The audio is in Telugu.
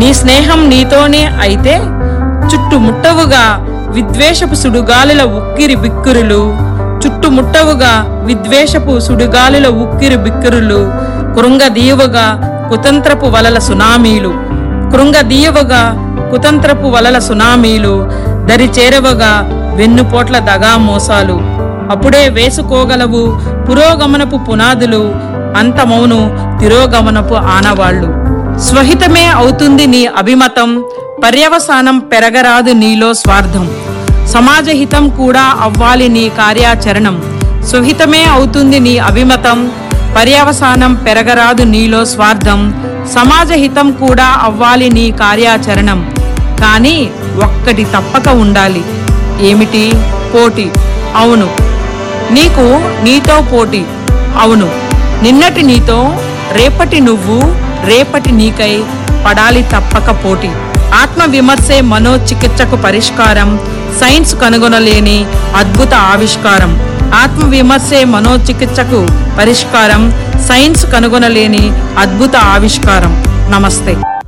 నీ స్నేహం నీతోనే అయితే చుట్టుముట్టవుగా విద్వేషపు సుడుగాలుల ఉక్కిరి బిక్కురులు చుట్టుముట్టవుగా విద్వేషపు సుడిగాలుల ఉక్కిరి బిక్కురులు కృంగదీయవుగా కుతంత్రపు వలల సునామీలు కృంగదీయవుగా కుతంత్రపు వలల సునామీలు దరి చేరవగా వెన్నుపోట్ల దగా మోసాలు అప్పుడే వేసుకోగలవు పురోగమనపు పునాదులు అంతమౌను తిరోగమనపు ఆనవాళ్లు స్వహితమే అవుతుంది నీ అభిమతం పర్యవసానం పెరగరాదు నీలో స్వార్థం సమాజహితం కూడా అవ్వాలి నీ కార్యాచరణం సుహితమే అవుతుంది నీ అభిమతం పర్యవసానం పెరగరాదు నీలో స్వార్థం సమాజహితం కూడా అవ్వాలి నీ కార్యాచరణం కానీ ఒక్కటి తప్పక ఉండాలి ఏమిటి పోటీ అవును నీకు నీతో పోటీ అవును నిన్నటి నీతో రేపటి నువ్వు రేపటి నీకై పడాలి తప్పక పోటీ ఆత్మ విమర్శే మనోచికిత్సకు పరిష్కారం సైన్స్ కనుగొనలేని అద్భుత ఆవిష్కారం ఆత్మ విమర్శే మనోచికిత్సకు పరిష్కారం సైన్స్ కనుగొనలేని అద్భుత ఆవిష్కారం నమస్తే